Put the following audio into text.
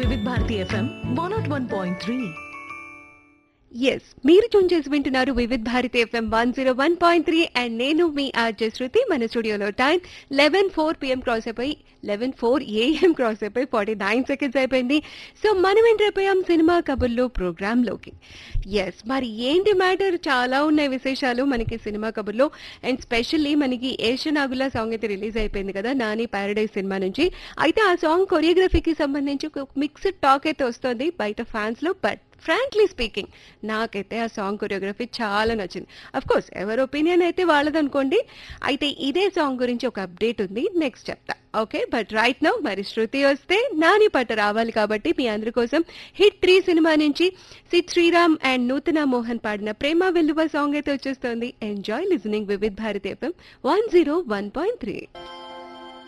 వివిధ Bharati FM one not one point three yes మీరు ట్యూన్ చేసి వింటున్నారు Vividh Bharati FM one zero one point three and నేను మీ ఆర్జే శృతి మన స్టూడియోలో time eleven four PM cross అయిపోయి లెవెన్ ఫోర్ ఏఎం క్రాస్ అయిపోయి ఫార్టీ నైన్ సెకండ్స్ అయిపోయింది సో మనం ఎంటర్ అయిపోయాం సినిమా కబుర్లు ప్రోగ్రాంలోకి ఎస్ మరి ఏంటి మ్యాటర్ చాలా ఉన్నాయి విశేషాలు మనకి సినిమా కబుర్లో అండ్ స్పెషల్లీ మనకి ఏషనాగుల సాంగ్ అయితే రిలీజ్ అయిపోయింది కదా నాని ప్యారడైజ్ సినిమా నుంచి అయితే ఆ సాంగ్ కొరియోగ్రఫీకి సంబంధించి ఒక మిక్స్డ్ టాక్ అయితే వస్తుంది బయట ఫ్యాన్స్ లో బట్ ఫ్రాంక్లీ స్పీకింగ్ నాకైతే ఆ సాంగ్ కొరియోగ్రఫీ చాలా నచ్చింది అఫ్ కోర్స్ ఎవరి ఒపీనియన్ అయితే వాళ్ళదనుకోండి అయితే ఇదే సాంగ్ గురించి ఒక అప్డేట్ ఉంది నెక్స్ట్ చెప్తా ఓకే బట్ రైట్ నౌ మరి శృతి వస్తే నాని పాట రావాలి కాబట్టి మీ అందరి కోసం హిట్ త్రీ సినిమా నుంచి సిద్ శ్రీరామ్ అండ్ నూతన మోహన్ పాడిన ప్రేమ వెల్లువ సాంగ్ అయితే వచ్చేస్తుంది enjoy listening Vividh Bharati FM one zero one point three